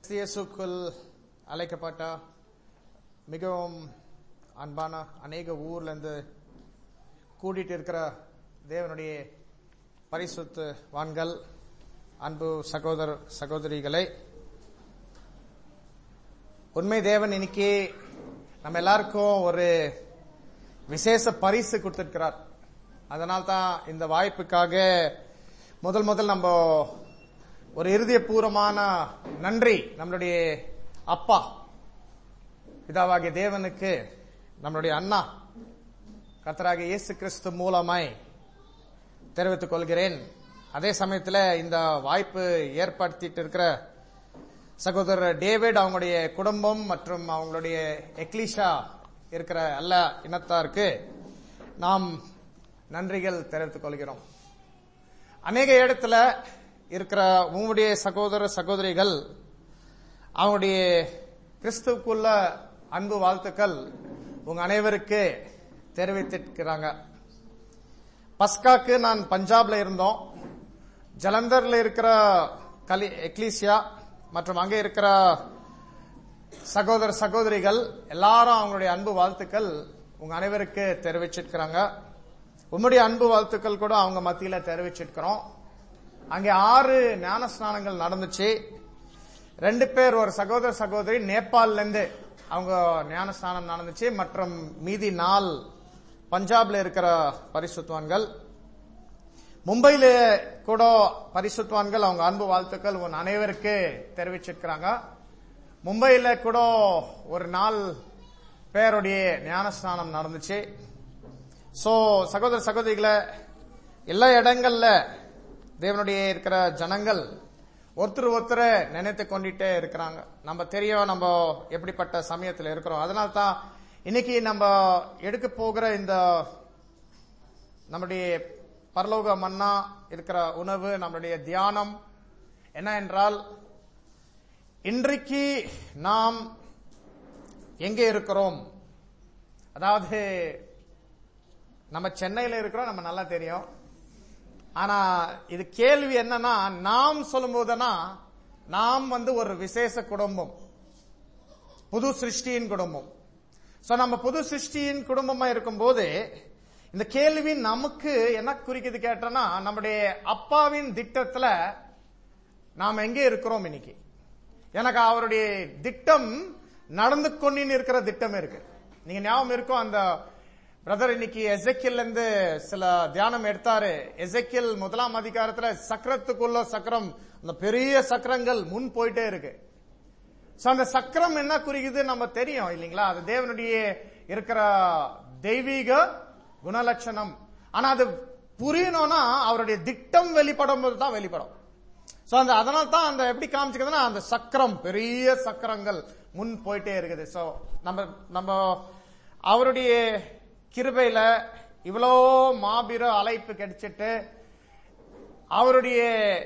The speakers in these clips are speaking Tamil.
கிறிஸ்தியசுக்குள் அழைக்கப்பட்ட மிகவும் அன்பான அநேக ஊர்ல இருந்து கூட்டிட்டு இருக்கிற தேவனுடைய பரிசுத்து வான்கள் அன்பு சகோதர சகோதரிகளை உண்மை தேவன் இன்னைக்கு நம்ம எல்லாருக்கும் ஒரு விசேஷ பரிசு கொடுத்திருக்கிறார் அதனால்தான் இந்த வாய்ப்புக்காக முதல் முதல் நம்ம ஒரு இருதயபூர்வமான நன்றி நம்மளுடைய அப்பா பிதாவாகிய தேவனுக்கு நம்மளுடைய அண்ணா கர்த்தராகிய இயேசு கிறிஸ்து மூலமாய் தெரிவித்துக் கொள்கிறேன் அதே சமயத்தில் இந்த வாய்ப்பு ஏற்படுத்திட்டு இருக்கிற சகோதரர் டேவிட் அவங்களுடைய குடும்பம் மற்றும் அவங்களுடைய எக்லிஷா இருக்கிற எல்லா இனத்தாருக்கு நாம் நன்றிகள் தெரிவித்துக் கொள்கிறோம் அநேக இடத்துல இருக்கிற உங்களுடைய சகோதர சகோதரிகள் அவங்களுடைய கிறிஸ்துவுக்குள்ள அன்பு வாழ்த்துக்கள் உங்க அனைவருக்கு தெரிவித்திருக்கிறாங்க பஸ்காக்கு நான் பஞ்சாப்ல இருந்தோம் ஜலந்தர்ல இருக்கிற கலி எக்லீசியா மற்றும் அங்கே இருக்கிற சகோதர சகோதரிகள் எல்லாரும் அவங்களுடைய அன்பு வாழ்த்துக்கள் உங்க அனைவருக்கு தெரிவிச்சிருக்கிறாங்க உம்முடைய அன்பு வாழ்த்துக்கள் கூட அவங்க மத்தியில தெரிவிச்சிருக்கிறோம் அங்கே ஆறு ஞான ஸ்நானங்கள் நடந்துச்சு ரெண்டு பேர் ஒரு சகோதர சகோதரி நேபாள்ல இருந்து அவங்க ஞான ஸ்நானம் நடந்துச்சு மற்றும் மீதி நாள் பஞ்சாப்ல இருக்கிற பரிசுத்வான்கள் மும்பையில கூட பரிசுத்வான்கள் அவங்க அன்பு வாழ்த்துக்கள் உன் அனைவருக்கு தெரிவிச்சிருக்கிறாங்க மும்பையில கூட ஒரு நாள் பேருடைய ஞானஸ்நானம் நடந்துச்சு சோ சகோதர சகோதரிகளை எல்லா இடங்கள்ல தேவனுடைய இருக்கிற ஜனங்கள் ஒருத்தர் ஒருத்தர் நினைத்து கொண்டுட்டே இருக்கிறாங்க நம்ம தெரியும் நம்ம எப்படிப்பட்ட சமயத்தில் இருக்கிறோம் அதனால தான் இன்னைக்கு நம்ம எடுக்க போகிற இந்த நம்முடைய பரலோக மன்னா இருக்கிற உணவு நம்மளுடைய தியானம் என்ன என்றால் இன்றைக்கு நாம் எங்கே இருக்கிறோம் அதாவது நம்ம சென்னையில இருக்கிறோம் நம்ம நல்லா தெரியும் ஆனா இது கேள்வி என்னன்னா நாம் சொல்லும் போதுனா நாம் வந்து ஒரு விசேஷ குடும்பம் புது சிருஷ்டியின் குடும்பம் சோ நம்ம புது சிருஷ்டியின் குடும்பமா இருக்கும்போது இந்த கேள்வி நமக்கு என்ன குறிக்குது கேட்டோம்னா நம்முடைய அப்பாவின் திட்டத்துல நாம் எங்கே இருக்கிறோம் இன்னைக்கு எனக்கு அவருடைய திட்டம் நடந்து கொண்டின்னு இருக்கிற திட்டம் இருக்கு நீங்க ஞாபகம் இருக்கும் அந்த பிரதர் இன்னைக்கு எசக்கியல் இருந்து சில தியானம் எடுத்தாரு எசக்கியல் முதலாம் அதிகாரத்துல சக்கரத்துக்குள்ள சக்கரம் அந்த பெரிய சக்கரங்கள் முன் போயிட்டே இருக்கு சோ அந்த சக்கரம் என்ன குறிக்குது நம்ம தெரியும் இல்லைங்களா அது தேவனுடைய இருக்கிற தெய்வீக குணலட்சணம் ஆனா அது புரியணும்னா அவருடைய திட்டம் வெளிப்படும் போது தான் வெளிப்படும் சோ அந்த அதனால தான் அந்த எப்படி காமிச்சுக்கிறதுனா அந்த சக்கரம் பெரிய சக்கரங்கள் முன் போயிட்டே இருக்குது சோ நம்ம நம்ம அவருடைய கிருபையில இவ்வளோ மாபெர அழைப்பு கிடைச்சிட்டு அவருடைய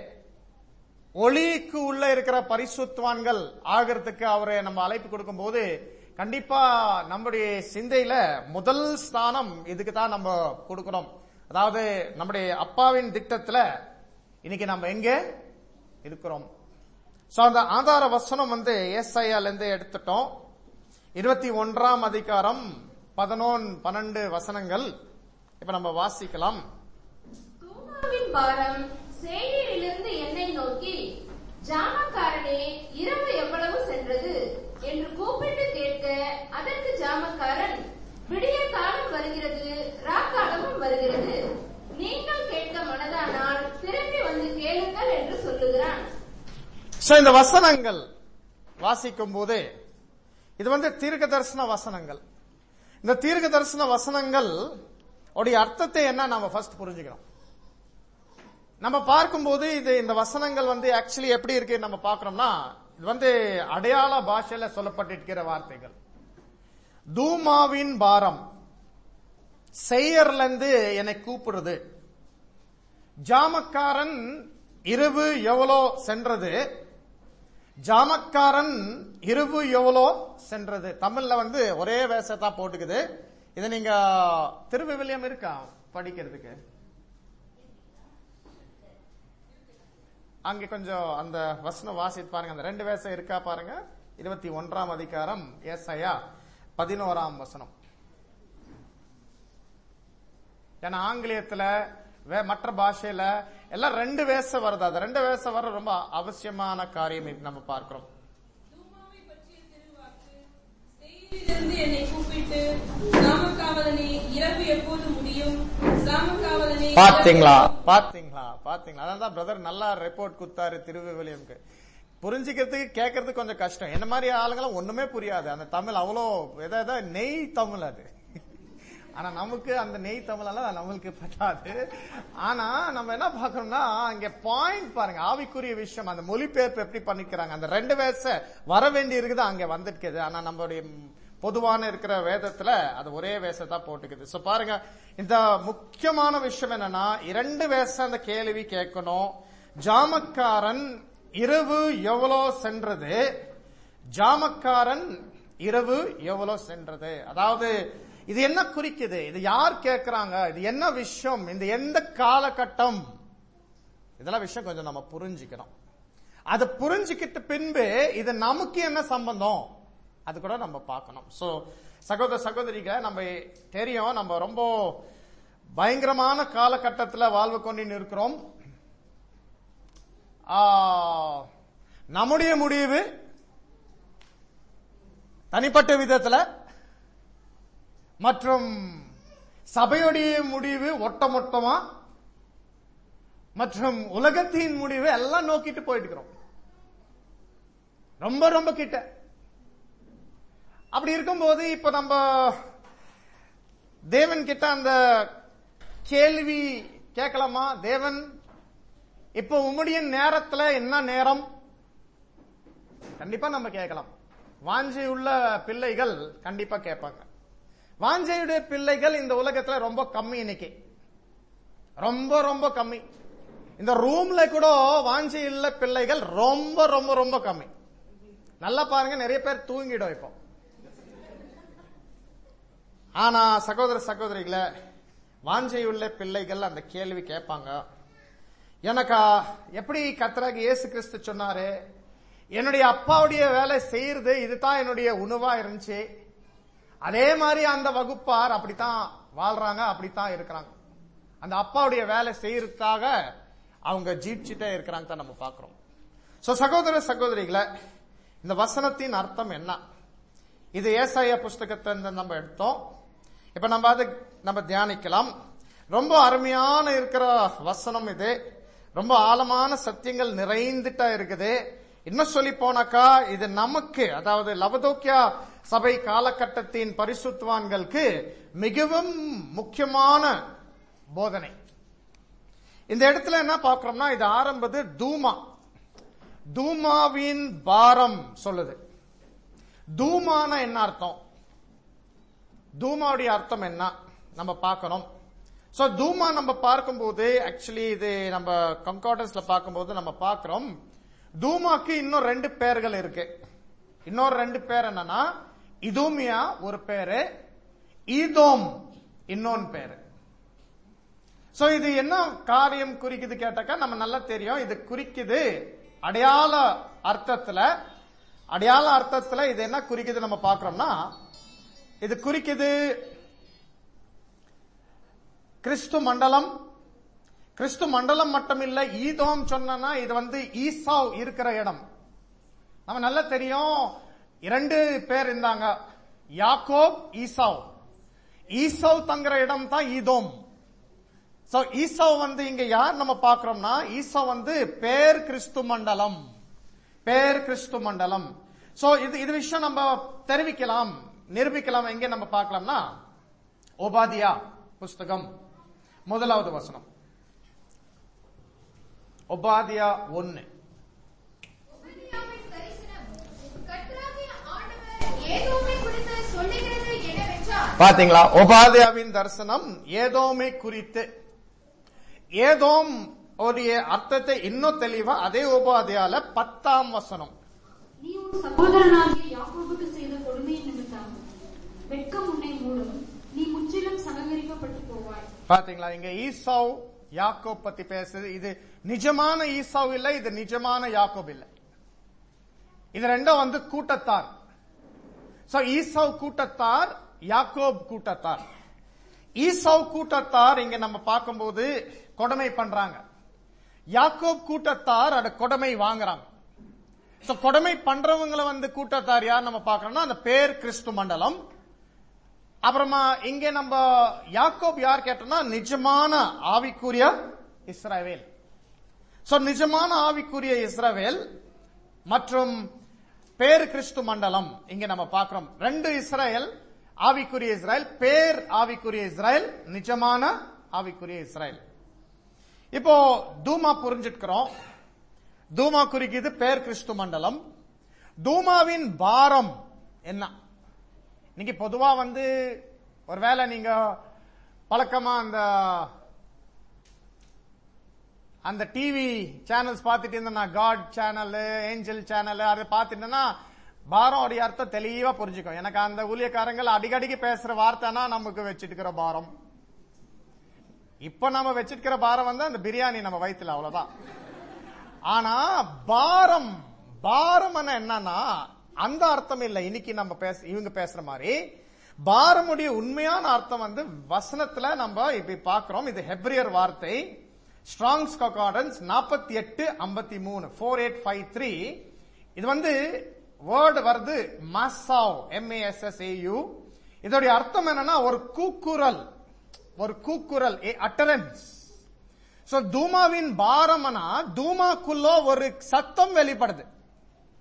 ஒளிக்கு உள்ள இருக்கிற பரிசுத்வான்கள் ஆகிறதுக்கு அவரை நம்ம அழைப்பு கொடுக்கும் போது கண்டிப்பா நம்முடைய சிந்தையில முதல் ஸ்தானம் இதுக்கு தான் நம்ம கொடுக்கிறோம் அதாவது நம்முடைய அப்பாவின் திட்டத்துல இன்னைக்கு நம்ம எங்க இருக்கிறோம் சோ அந்த ஆதார வசனம் வந்து ஏசாயால இருந்து எடுத்துட்டோம் இருபத்தி ஒன்றாம் அதிகாரம் பதினொன் பன்னெண்டு வசனங்கள் இப்ப நம்ம வாசிக்கலாம் தூமாவின் பாரம் சேயரிலிருந்து என்னை நோக்கி ஜாமக்காரனே இரவு எவ்வளவு சென்றது என்று கூப்பிட்டு கேட்க அதற்கு ஜாமக்காரன் விடிய காலம் வருகிறது ராக்காலமும் வருகிறது நீங்கள் கேட்க மனதானால் திரும்பி வந்து கேளுங்கள் என்று சொல்லுகிறான் சோ இந்த வசனங்கள் வாசிக்கும் போது இது வந்து தீர்க்க தரிசன வசனங்கள் இந்த தீர்க்க தரிசன வசனங்கள் உடைய அர்த்தத்தை என்ன நாம ஃபர்ஸ்ட் புரிஞ்சுக்கிறோம் நம்ம பார்க்கும்போது இது இந்த வசனங்கள் வந்து ஆக்சுவலி எப்படி இருக்கு நம்ம பார்க்கறோம்னா இது வந்து அடையாள பாஷையில சொல்லப்பட்டிருக்கிற வார்த்தைகள் தூமாவின் பாரம் செய்யர்ல இருந்து என்னை கூப்பிடுறது ஜாமக்காரன் இரவு எவ்வளோ சென்றது ஜாமக்காரன் இரவு எவ்வளோ சென்றது தமிழ்ல வந்து ஒரே வேஷத்தான் போட்டுக்குது இதை நீங்க திருவிவிலியம் இருக்கா படிக்கிறதுக்கு அங்க கொஞ்சம் அந்த வசனம் வாசித்து பாருங்க அந்த ரெண்டு வேசம் இருக்கா பாருங்க இருபத்தி ஒன்றாம் அதிகாரம் ஏசாயா பதினோராம் வசனம் ஏன்னா ஆங்கிலேயத்துல வே- மற்ற பாஷையில எல்லாம் ரெண்டு வேசம் வருது அது ரெண்டு வேசம் வர ரொம்ப அவசியமான காரியம் இது நம்ம பார்க்கிறோம் தூமாவை பற்றிய திருவாக்கு சேயீரிலிருந்து என்னை கூப்பிட்டு சாமக்காவலனே இரவு எப்போது முடியும் சாமக்காவலனே இரவு பாத்தீங்களா பாத்தீங்களா பாத்தீங்களா அதான் தான் பிரதர் நல்லா ரிப்போர்ட் குத்தாரு திருவிவிலியம்க்கு புரிஞ்சுக்கிறதுக்கு கேட்கறதுக்கு கொஞ்சம் கஷ்டம் என்ன மாதிரி ஆளுங்களாம் ஒண்ணுமே புரியாது அந்த தமிழ் அவ்வளோ எதை எதை நெய் தமிழ் அது ஆனா நமக்கு அந்த நெய் தமிழ் எல்லாம் நம்மளுக்கு பറ്റാது ஆனா நம்ம என்ன பாக்குறோம்னா அங்க பாயிண்ட் பாருங்க ஆவிக்குரிய விஷயம் அந்த மொழிபெயர்ப்பு எப்படி பண்ணிக்கிறாங்க அந்த ரெண்டு வயசு வர வேண்டி இருக்குது அங்க வந்துருக்குது ஆனா நம்மளுடைய பொதுவான இருக்கிற வேதத்துல அது ஒரே வேஷத்தை போட்டுக்குது சோ பாருங்க இந்த முக்கியமான விஷயம் என்னன்னா இரண்டு வேஷ அந்த கேள்வி கேட்கணும் ஜாமக்காரன் இரவு எவ்வளோ சென்றது ஜாமக்காரன் இரவு எவ்வளோ சென்றது அதாவது இது என்ன குறிக்குது இது யார் கேட்கறாங்க இது என்ன விஷயம் இந்த எந்த காலகட்டம் இதெல்லாம் விஷயம் கொஞ்சம் நம்ம புரிஞ்சுக்கணும் அது புரிஞ்சுக்கிட்ட பின்பு இது நமக்கு என்ன சம்பந்தம் அது கூட நம்ம பார்க்கணும் சோ சகோதர சகோதரிக நம்ம தெரியும் நம்ம ரொம்ப பயங்கரமான காலகட்டத்துல வாழ்வு கொண்டு இருக்கிறோம் ஆ, நம்முடைய முடிவு தனிப்பட்ட விதத்துல மற்றும் சபையுடைய முடிவு ஒட்டமொட்டமா மற்றும் உலகத்தின் முடிவு எல்லாம் நோக்கிட்டு போயிட்டு இருக்கிறோம் ரொம்ப ரொம்ப கிட்ட அப்படி இருக்கும்போது இப்ப நம்ம தேவன் கிட்ட அந்த கேள்வி கேட்கலாமா தேவன் இப்ப உம்முடைய நேரத்துல என்ன நேரம் கண்டிப்பா நம்ம கேட்கலாம் வாஞ்சை உள்ள பிள்ளைகள் கண்டிப்பா கேட்பாங்க வாஞ்சையுடைய பிள்ளைகள் இந்த உலகத்துல ரொம்ப கம்மி இன்னைக்கு ரொம்ப ரொம்ப கம்மி இந்த ரூம்ல கூட வாஞ்சி உள்ள பிள்ளைகள் ரொம்ப ரொம்ப ரொம்ப கம்மி நல்லா பாருங்க நிறைய பேர் தூங்கிடும் இப்போ ஆனா சகோதர சகோதரிகளை வாஞ்சையுள்ள பிள்ளைகள் அந்த கேள்வி கேட்பாங்க எனக்கா எப்படி கத்தராக இயேசு கிறிஸ்து சொன்னாரு என்னுடைய அப்பாவுடைய வேலை செய்யறது இதுதான் என்னுடைய உணவா இருந்துச்சு அதே மாதிரி அந்த வகுப்பார் அப்படித்தான் வாழ்றாங்க அப்படித்தான் இருக்கிறாங்க அந்த அப்பாவுடைய வேலை செய்யறதுக்காக அவங்க ஜீவிச்சுட்டே இருக்கிறாங்க தான் நம்ம பார்க்கிறோம் சோ சகோதர சகோதரிகளை இந்த வசனத்தின் அர்த்தம் என்ன இது ஏசாயா புஸ்தகத்தை இருந்து நம்ம எடுத்தோம் இப்ப நம்ம அது நம்ம தியானிக்கலாம் ரொம்ப அருமையான இருக்கிற வசனம் இது ரொம்ப ஆழமான சத்தியங்கள் நிறைந்துட்டா இருக்குது இன்னும் சொல்லி போனாக்கா இது நமக்கு அதாவது லவதோக்கியா சபை காலகட்டத்தின் பரிசுத்துவான்களுக்கு மிகவும் முக்கியமான போதனை இந்த இடத்துல என்ன பார்க்கிறோம்னா இது ஆரம்பது தூமா தூமாவின் பாரம் சொல்லுது தூமான என்ன அர்த்தம் தூமாவுடைய அர்த்தம் என்ன நம்ம பார்க்கணும் சோ தூமா நம்ம பார்க்கும்போது ஆக்சுவலி இது நம்ம கம்கார்டன்ஸ்ல பார்க்கும்போது நம்ம பார்க்கிறோம் தூமாக்கு இன்னும் ரெண்டு பேர்கள் இருக்கு இன்னொரு ரெண்டு பேர் என்னன்னா இதூமியா ஒரு பேரு ஈதோம் இன்னொன்னு பேரு சோ இது என்ன காரியம் குறிக்குது கேட்டாக்கா நம்ம நல்லா தெரியும் இது குறிக்குது அடையாள அர்த்தத்துல அடையாள அர்த்தத்துல இது என்ன குறிக்குது நம்ம பார்க்கிறோம்னா இது குறிக்குது கிறிஸ்து மண்டலம் கிறிஸ்து மண்டலம் மட்டும் இல்ல ஈதோம் சொன்னா இது வந்து ஈசாவ் இருக்கிற இடம் நம்ம நல்லா தெரியும் இரண்டு பேர் இருந்தாங்க யாக்கோப் ஈசாவ் ஈசாவ் தங்குற இடம் தான் ஈதோம் சோ ஈசாவ் வந்து இங்க யார் நம்ம பார்க்கிறோம்னா ஈசாவ் வந்து பேர் கிறிஸ்து மண்டலம் பேர் கிறிஸ்து மண்டலம் சோ இது இது விஷயம் நம்ம தெரிவிக்கலாம் நிரூபிக்கலாம் எங்க நம்ம பார்க்கலாம்னா ஓபாதியா புஸ்தகம் முதலாவது வசனம் ஒபாதியா ஒன்னு உபதியாவின் தரிசனம் கர்த்தராகிய ஆண்டவர் ஏதோமை குறித்து சொல்லுகிறது என்னவென்றால் பாத்தீங்களா ஒபாதியாவின் தரிசனம் ஏதோமை குறித்து ஏதோம் உடைய அர்த்தத்தை இன்னும் தெளிவா அதே உபாதியால பத்தாம் வசனம் நீ உன் சகோதரனாகிய யாக்கோபுக்கு செய்த கொடுமையின் நிமித்தம் வெட்கம் உன்னை மூடும் நீ முற்றிலும் சககரிக்கப்பட்டு போவாய் பாத்தீங்களா இங்க ஈசாவ் யாக்கோப் பத்தி பேசுது இது நிஜமான ஈசாவு இல்லை இது நிஜமான யாக்கோப் இல்லை இது ரெண்டும் வந்து கூட்டத்தார் சோ ஈசாவ் கூட்டத்தார் யாக்கோப் கூட்டத்தார் ஈசாவ் கூட்டத்தார் இங்க நம்ம பார்க்கும்போது கொடுமை பண்றாங்க யாக்கோப் கூட்டத்தார் அத கொடுமை வாங்குறாங்க சோ கொடுமை பண்றவங்களை வந்து கூட்டத்தார் யார் நம்ம பார்க்கறோம்னா அந்த பேர் கிறிஸ்து மண்டலம் அப்புறமா இங்க நம்ம யாக்கோப் யார் கேட்டோம்னா நிஜமான ஆவிக்குரிய இஸ்ரவேல் சோ நிஜமான ஆவிக்குரிய இஸ்ரவேல் மற்றும் பேர் கிறிஸ்து மண்டலம் இங்க நம்ம பார்க்கிறோம் ரெண்டு இஸ்ரேல் ஆவிக்குரிய இஸ்ரேல் பேர் ஆவிக்குரிய இஸ்ரேல் நிஜமான ஆவிக்குரிய இஸ்ரேல் இப்போ தூமா புரிஞ்சிருக்கிறோம் தூமா குறிக்குது பேர் கிறிஸ்து மண்டலம் தூமாவின் பாரம் என்ன இன்னைக்கு பொதுவா வந்து ஒருவேளை நீங்க பழக்கமா அந்த அந்த டிவி சேனல்ஸ் பார்த்துட்டு இருந்தேன்னா காட் சேனல் ஏஞ்சல் சேனல் அதை பார்த்துட்டேன்னா பாரம் உடைய அர்த்தம் தெளிவா புரிஞ்சுக்கும் எனக்கு அந்த ஊழியக்காரங்கள் அடிக்கடிக்கு பேசுற வார்த்தைனா நமக்கு வச்சிருக்கிற பாரம் இப்ப நம்ம வச்சிருக்கிற பாரம் வந்து அந்த பிரியாணி நம்ம வயித்துல அவ்வளவுதான் ஆனா பாரம் பாரம் என்னன்னா அந்த அர்த்தம் இல்ல இன்னைக்கு நம்ம பேச இவங்க பேசுற மாதிரி பாரமுடைய உண்மையான அர்த்தம் வந்து வசனத்துல நம்ம இப்ப பாக்குறோம் இது ஹெப்ரியர் வார்த்தை ஸ்ட்ராங்ஸ் கக்கார்டன்ஸ் நாற்பத்தி எட்டு ஐம்பத்தி மூணு ஃபோர் எயிட் ஃபைவ் த்ரீ இது வந்து வேர்டு வருது மசாவ் எம்ஏஎஸ்எஸ்ஏயு இதோடைய அர்த்தம் என்னன்னா ஒரு கூக்குரல் ஒரு கூக்குரல் அட்டரன்ஸ் சோ தூமாவின் பாரம்னா தூமாக்குள்ள ஒரு சத்தம் வெளிப்படுது